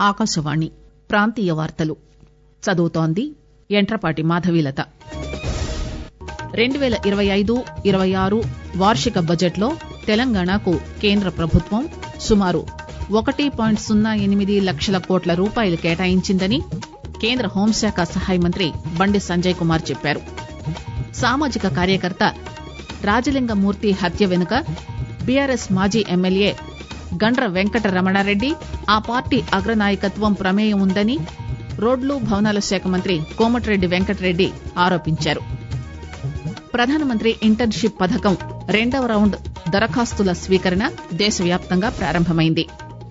ఆకాశవాణి ప్రాంతీయ వార్తలు చదువుతోంది యంట్రపాటి మాధవీలత రెండు పేల ఇరవై ఐదు ఇరవై ఆరు వార్షిక బడ్జెట్లో తెలంగాణకు కేంద్ర ప్రభుత్వం సుమారు ఒకటి పాయింట్ సున్నా ఎనిమిది లక్షల కోట్ల రూపాయలు కేటాయించిందని కేంద్ర హోంశాఖ సహాయ మంత్రి బండి సంజయ్ కుమార్ చెప్పారు సామాజిక కార్యకర్త రాజలింగమూర్తి హత్య వెనుక బీఆర్ఎస్ మాజీ ఎమ్మెల్యే గండ్ర వెంకట రమణారెడ్డి ఆ పార్టీ అగ్రనాయకత్వం ప్రమేయం ఉందని రోడ్లు భవనాల శాఖ మంత్రి కోమటిరెడ్డి వెంకటరెడ్డి ఆరోపించారు ప్రధానమంత్రి ఇంటర్న్షిప్ పథకం రెండవ రౌండ్ దరఖాస్తుల స్వీకరణ దేశవ్యాప్తంగా ప్రారంభమైంది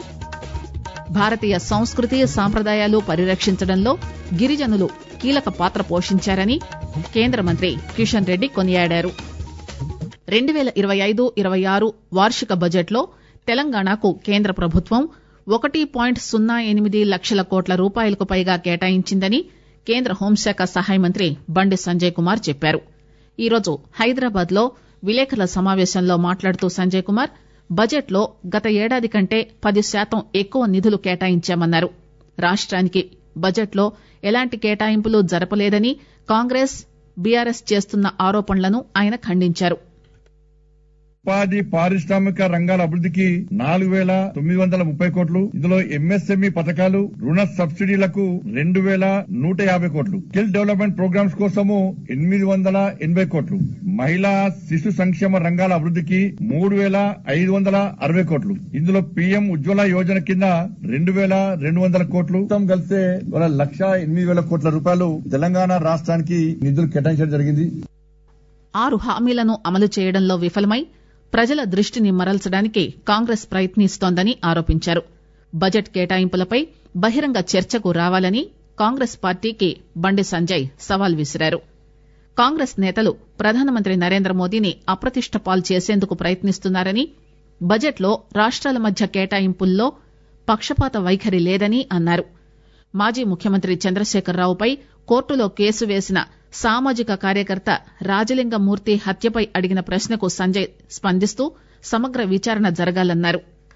భారతీయ సంస్కృతి సాంప్రదాయాలు పరిరక్షించడంలో గిరిజనులు కీలక పాత్ర పోషించారని కేంద్ర మంత్రి కిషన్ రెడ్డి కొనియాడారు రెండు పేల ఇరవై ఐదు ఇరవై ఆరు వార్షిక బడ్జెట్లో తెలంగాణకు కేంద్ర ప్రభుత్వం ఒకటి పాయింట్ సున్నా ఎనిమిది లక్షల కోట్ల రూపాయలకు పైగా కేటాయించిందని కేంద్ర హోంశాఖ సహాయ మంత్రి బండి సంజయ్ కుమార్ చెప్పారు ఈరోజు హైదరాబాద్ లో విలేకరుల సమావేశంలో మాట్లాడుతూ సంజయ్ కుమార్ బడ్జెట్లో గత ఏడాది కంటే పది శాతం ఎక్కువ నిధులు కేటాయించామన్నారు రాష్ట్రానికి బడ్జెట్లో ఎలాంటి కేటాయింపులు జరపలేదని కాంగ్రెస్ బీఆర్ఎస్ చేస్తున్న ఆరోపణలను ఆయన ఖండించారు ఉపాధి పారిశ్రామిక రంగాల అభివృద్ధికి నాలుగు వేల తొమ్మిది వందల ముప్పై కోట్లు ఇందులో ఎంఎస్ఎంఈ పథకాలు రుణ సబ్సిడీలకు రెండు వేల నూట యాభై కోట్లు స్కిల్ డెవలప్మెంట్ ప్రోగ్రామ్స్ కోసము ఎనిమిది వందల ఎనభై కోట్లు మహిళా శిశు సంక్షేమ రంగాల అభివృద్ధికి మూడు వేల ఐదు వందల అరవై కోట్లు ఇందులో పీఎం ఉజ్వల యోజన కింద రెండు వేల రెండు వందల కోట్లు మొత్తం కలిస్తే ఇవాళ లక్ష ఎనిమిది వేల కోట్ల రూపాయలు తెలంగాణ రాష్ట్రానికి నిధులు కేటాయించడం జరిగింది ఆరు హామీలను అమలు చేయడంలో విఫలమై ప్రజల దృష్టిని మరల్చడానికి కాంగ్రెస్ ప్రయత్నిస్తోందని ఆరోపించారు బడ్జెట్ కేటాయింపులపై బహిరంగ చర్చకు రావాలని కాంగ్రెస్ పార్టీకి బండి సంజయ్ సవాల్ విసిరారు కాంగ్రెస్ నేతలు ప్రధానమంత్రి నరేంద్ర మోదీని అప్రతిష్ట పాలు చేసేందుకు ప్రయత్నిస్తున్నారని బడ్జెట్లో రాష్ట్రాల మధ్య కేటాయింపుల్లో పక్షపాత వైఖరి లేదని అన్నారు మాజీ ముఖ్యమంత్రి చంద్రశేఖరరావుపై కోర్టులో కేసు వేసిన సామాజిక కార్యకర్త రాజలింగమూర్తి హత్యపై అడిగిన ప్రశ్నకు సంజయ్ స్పందిస్తూ సమగ్ర విచారణ జరగాలన్నారు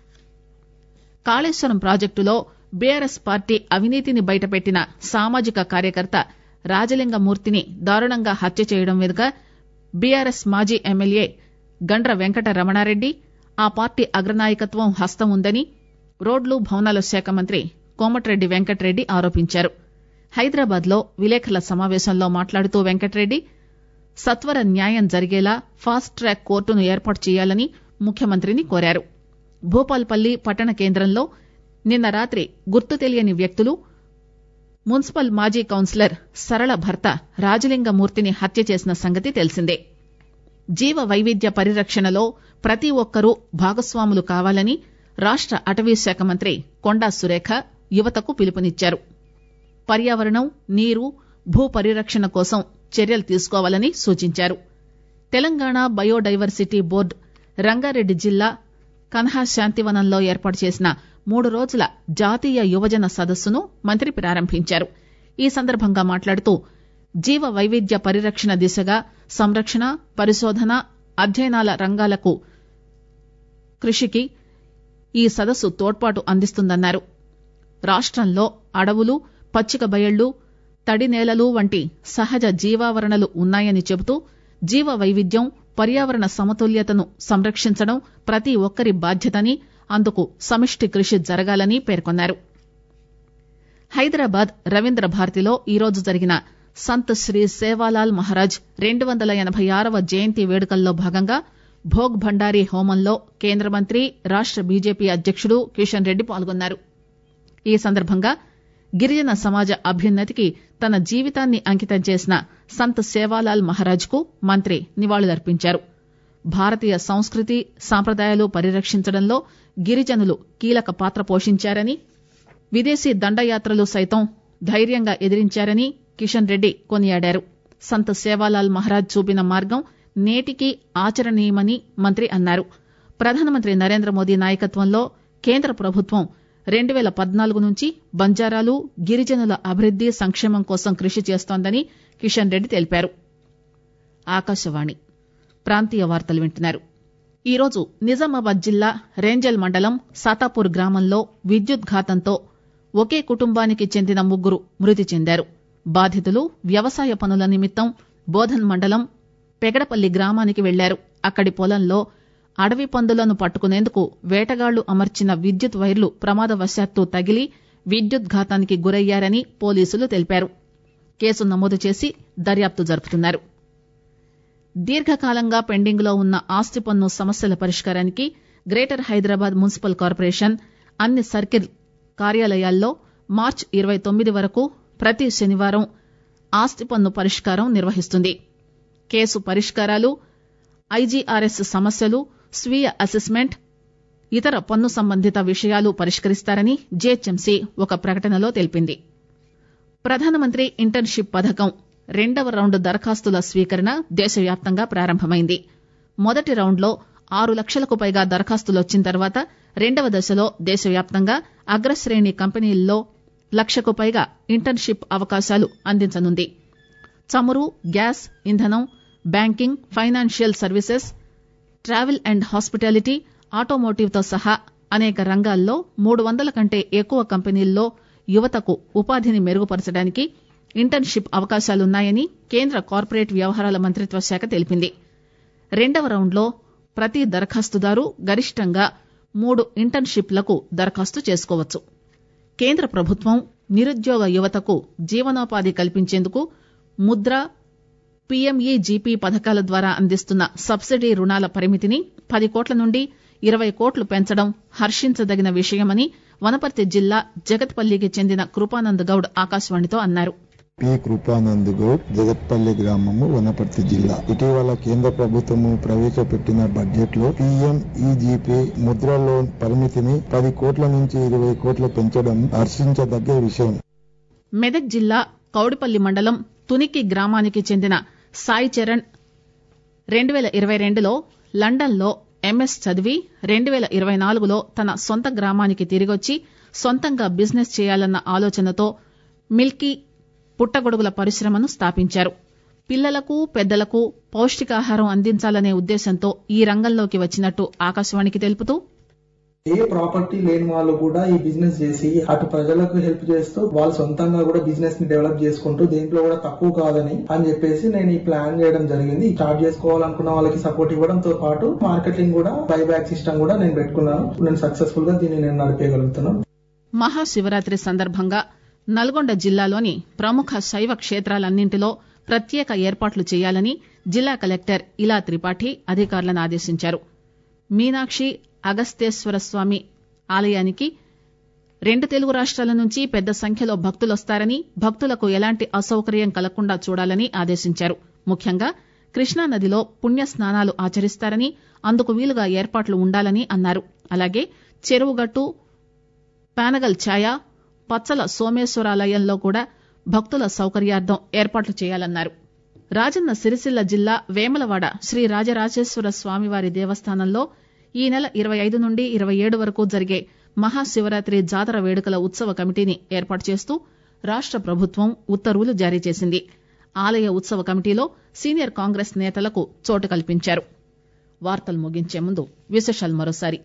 కాళేశ్వరం ప్రాజెక్టులో బీఆర్ఎస్ పార్టీ అవినీతిని బయటపెట్టిన సామాజిక కార్యకర్త రాజలింగమూర్తిని దారుణంగా హత్య చేయడం వెనుక బీఆర్ఎస్ మాజీ ఎమ్మెల్యే గండ్ర వెంకట రమణారెడ్డి ఆ పార్టీ అగ్రనాయకత్వం హస్తం ఉందని రోడ్లు భవనాల శాఖ మంత్రి కోమటిరెడ్డి వెంకటరెడ్డి ఆరోపించారు హైదరాబాద్ లో విలేకరుల సమావేశంలో మాట్లాడుతూ వెంకటరెడ్డి సత్వర న్యాయం జరిగేలా ఫాస్ట్ ట్రాక్ కోర్టును ఏర్పాటు చేయాలని ముఖ్యమంత్రిని కోరారు భూపాల్పల్లి పట్టణ కేంద్రంలో నిన్న రాత్రి గుర్తు తెలియని వ్యక్తులు మున్సిపల్ మాజీ కౌన్సిలర్ సరళ భర్త రాజలింగమూర్తిని హత్య చేసిన సంగతి తెలిసిందే జీవ వైవిధ్య పరిరక్షణలో ప్రతి ఒక్కరూ భాగస్వాములు కావాలని రాష్ట అటవీశాఖ మంత్రి కొండా సురేఖ యువతకు పిలుపునిచ్చారు పర్యావరణం నీరు భూ పరిరక్షణ కోసం చర్యలు తీసుకోవాలని సూచించారు తెలంగాణ బయోడైవర్సిటీ బోర్డు రంగారెడ్డి జిల్లా కన్హా శాంతివనంలో ఏర్పాటు చేసిన మూడు రోజుల జాతీయ యువజన సదస్సును మంత్రి ప్రారంభించారు ఈ సందర్భంగా మాట్లాడుతూ జీవ వైవిధ్య పరిరక్షణ దిశగా సంరక్షణ పరిశోధన అధ్యయనాల రంగాలకు కృషికి ఈ సదస్సు తోడ్పాటు అందిస్తుందన్నారు రాష్టంలో అడవులు పచ్చిక బయళ్లు తడి నేలలు వంటి సహజ జీవావరణలు ఉన్నాయని చెబుతూ జీవ వైవిధ్యం పర్యావరణ సమతుల్యతను సంరక్షించడం ప్రతి ఒక్కరి బాధ్యతని అందుకు సమిష్టి కృషి జరగాలని పేర్కొన్నారు హైదరాబాద్ రవీంద్ర భారతిలో ఈరోజు జరిగిన సంత్ శ్రీ సేవాలాల్ మహారాజ్ రెండు వందల ఎనబై ఆరవ జయంతి వేడుకల్లో భాగంగా భోగ్ భండారీ హోమంలో కేంద్ర మంత్రి రాష్ట బీజేపీ అధ్యకుడు కిషన్ రెడ్డి పాల్గొన్నారు ఈ సందర్భంగా గిరిజన సమాజ అభ్యున్నతికి తన జీవితాన్ని అంకితం చేసిన సంత్ సేవాలాల్ మహారాజ్ కు మంత్రి నివాళులర్పించారు భారతీయ సంస్కృతి సాంప్రదాయాలు పరిరక్షించడంలో గిరిజనులు కీలక పాత్ర పోషించారని విదేశీ దండయాత్రలు సైతం ధైర్యంగా ఎదిరించారని కిషన్ రెడ్డి కొనియాడారు సంత్ సేవాలాల్ మహారాజ్ చూపిన మార్గం నేటికీ ఆచరణీయమని మంత్రి అన్నారు ప్రధానమంత్రి నరేంద్ర మోదీ నాయకత్వంలో కేంద్ర ప్రభుత్వం రెండు పేల పద్నాలుగు నుంచి బంజారాలు గిరిజనుల అభివృద్ది సంక్షేమం కోసం కృషి చేస్తోందని కిషన్ రెడ్డి తెలిపారు ఆకాశవాణి ప్రాంతీయ వార్తలు వింటున్నారు ఈరోజు నిజామాబాద్ జిల్లా రేంజల్ మండలం సాతాపూర్ గ్రామంలో విద్యుత్ ఘాతంతో ఒకే కుటుంబానికి చెందిన ముగ్గురు మృతి చెందారు బాధితులు వ్యవసాయ పనుల నిమిత్తం బోధన్ మండలం పెగడపల్లి గ్రామానికి వెళ్లారు అక్కడి పొలంలో అడవి పందులను పట్టుకునేందుకు వేటగాళ్లు అమర్చిన విద్యుత్ వైర్లు ప్రమాదవశాత్తు తగిలి విద్యుత్ ఘాతానికి గురయ్యారని పోలీసులు తెలిపారు కేసు నమోదు చేసి దర్యాప్తు జరుపుతున్నారు దీర్ఘకాలంగా పెండింగ్ లో ఉన్న ఆస్తి పన్ను సమస్యల పరిష్కారానికి గ్రేటర్ హైదరాబాద్ మున్సిపల్ కార్పొరేషన్ అన్ని సర్కిల్ కార్యాలయాల్లో మార్చి ఇరవై తొమ్మిది వరకు ప్రతి శనివారం ఆస్తి పన్ను పరిష్కారం నిర్వహిస్తుంది కేసు పరిష్కారాలు ఐజీఆర్ఎస్ సమస్యలు స్వీయ అసెస్మెంట్ ఇతర పన్ను సంబంధిత విషయాలు పరిష్కరిస్తారని జీహెచ్ఎంసీ ఒక ప్రకటనలో తెలిపింది ప్రధానమంత్రి ఇంటర్న్షిప్ పథకం రెండవ రౌండ్ దరఖాస్తుల స్వీకరణ దేశవ్యాప్తంగా ప్రారంభమైంది మొదటి రౌండ్లో ఆరు లక్షలకు పైగా దరఖాస్తులు వచ్చిన తర్వాత రెండవ దశలో దేశవ్యాప్తంగా అగ్రశ్రేణి కంపెనీల్లో లక్షకు పైగా ఇంటర్న్షిప్ అవకాశాలు అందించనుంది చమురు గ్యాస్ ఇంధనం banking financial services travel and hospitality automotive తో సహా అనేక రంగాల్లో మూడు వందల కంటే ఎక్కువ కంపెనీల్లో యువతకు ఉపాధిని మెరుగుపరచడానికి ఇంటర్న్షిప్ అవకాశాలున్నాయని కేంద్ర కార్పొరేట్ వ్యవహారాల మంత్రిత్వ శాఖ తెలిపింది రెండవ రౌండ్లో ప్రతి దరఖాస్తుదారు గరిష్టంగా మూడు ఇంటర్న్షిప్లకు దరఖాస్తు చేసుకోవచ్చు కేంద్ర ప్రభుత్వం నిరుద్యోగ యువతకు జీవనోపాధి కల్పించేందుకు ముద్ర పీఎంఈజీపీ పథకాల ద్వారా అందిస్తున్న సబ్సిడీ రుణాల పరిమితిని పది కోట్ల నుండి ఇరవై కోట్లు పెంచడం హర్షించదగిన విషయమని వనపర్తి జిల్లా జగత్పల్లికి చెందిన కృపానంద్ గౌడ్ ఆకాశవాణితో అన్నారు పి కృపానంద్ గౌడ్ జగత్పల్లి గ్రామము వనపర్తి జిల్లా ఇటీవల కేంద్ర ప్రభుత్వము ప్రవేశపెట్టిన బడ్జెట్ లో పిఎం ఈజీపీ ముద్ర లోన్ పరిమితిని పది కోట్ల నుంచి ఇరవై కోట్ల పెంచడం హర్షించదగ్గ విషయం మెదక్ జిల్లా కౌడిపల్లి మండలం తునికి గ్రామానికి చెందిన సాయి చరణ్ రెండు పేల ఇరవై రెండులో లండన్లో ఎంఎస్ చదివి రెండు పేల ఇరవై నాలుగులో తన సొంత గ్రామానికి తిరిగొచ్చి సొంతంగా బిజినెస్ చేయాలన్న ఆలోచనతో మిల్కీ పుట్టగొడుగుల పరిశ్రమను స్థాపించారు పిల్లలకు పెద్దలకు పౌష్టికాహారం అందించాలనే ఉద్దేశంతో ఈ రంగంలోకి వచ్చినట్టు ఆకాశవాణికి తెలుపుతూ ఏ ప్రాపర్టీ లేని వాళ్ళు కూడా ఈ బిజినెస్ చేసి అటు ప్రజలకు హెల్ప్ చేస్తూ వాళ్ళు సొంతంగా కూడా బిజినెస్ ని డెవలప్ చేసుకుంటూ దీంట్లో కూడా తక్కువ కాదని అని చెప్పేసి నేను ఈ ప్లాన్ చేయడం జరిగింది స్టార్ట్ చేసుకోవాలనుకున్న వాళ్ళకి సపోర్ట్ ఇవ్వడంతో పాటు మార్కెటింగ్ కూడా బైబ్యాక్ సిస్టమ్ కూడా నేను పెట్టుకున్నాను నేను సక్సెస్ఫుల్ గా దీన్ని నేను నడిపేయగలుగుతున్నాను మహాశివరాత్రి సందర్భంగా నల్గొండ జిల్లాలోని ప్రముఖ శైవ క్షేత్రాలన్నింటిలో ప్రత్యేక ఏర్పాట్లు చేయాలని జిల్లా కలెక్టర్ ఇలా త్రిపాఠి అధికారులను ఆదేశించారు మీనాక్షి అగస్తేశ్వర స్వామి ఆలయానికి రెండు తెలుగు రాష్ట్రాల నుంచి పెద్ద సంఖ్యలో భక్తులొస్తారని భక్తులకు ఎలాంటి అసౌకర్యం కలగకుండా చూడాలని ఆదేశించారు ముఖ్యంగా కృష్ణానదిలో పుణ్య స్నానాలు ఆచరిస్తారని అందుకు వీలుగా ఏర్పాట్లు ఉండాలని అన్నారు అలాగే చెరువుగట్టు పానగల్ ఛాయ పచ్చల సోమేశ్వరాలయంలో కూడా భక్తుల సౌకర్యార్థం ఏర్పాట్లు చేయాలన్నారు రాజన్న సిరిసిల్ల జిల్లా వేములవాడ శ్రీ రాజరాజేశ్వర స్వామివారి దేవస్థానంలో ఈ నెల ఇరవై ఐదు నుండి ఇరవై ఏడు వరకు జరిగే మహాశివరాత్రి జాతర వేడుకల ఉత్సవ కమిటీని ఏర్పాటు చేస్తూ రాష్ట ప్రభుత్వం ఉత్తర్వులు జారీ చేసింది ఆలయ ఉత్సవ కమిటీలో సీనియర్ కాంగ్రెస్ నేతలకు చోటు కల్పించారు వార్తలు ముగించే ముందు విశేషాలు మరోసారి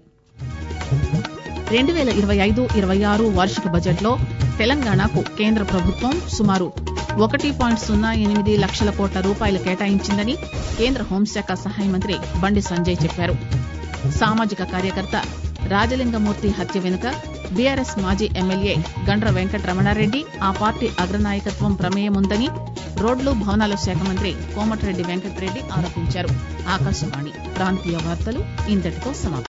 రెండు పేల ఇరవై ఐదు ఇరవై ఆరు వార్షిక బడ్జెట్లో తెలంగాణకు కేంద్ర ప్రభుత్వం సుమారు ఒకటి పాయింట్ సున్నా ఎనిమిది లక్షల కోట్ల రూపాయలు కేటాయించిందని కేంద్ర హోంశాఖ సహాయ మంత్రి బండి సంజయ్ చెప్పారు సామాజిక కార్యకర్త రాజలింగమూర్తి హత్య వెనుక బీఆర్ఎస్ మాజీ ఎమ్మెల్యే గండ్ర వెంకటరమణారెడ్డి ఆ పార్టీ అగ్రనాయకత్వం ప్రమేయం ఉందని రోడ్లు భవనాల శాఖ మంత్రి కోమటిరెడ్డి వెంకటరెడ్డి ఆరోపించారు ఆకాశవాణి ప్రాంతీయ వార్తలు ఇంతటితో సమాప్తం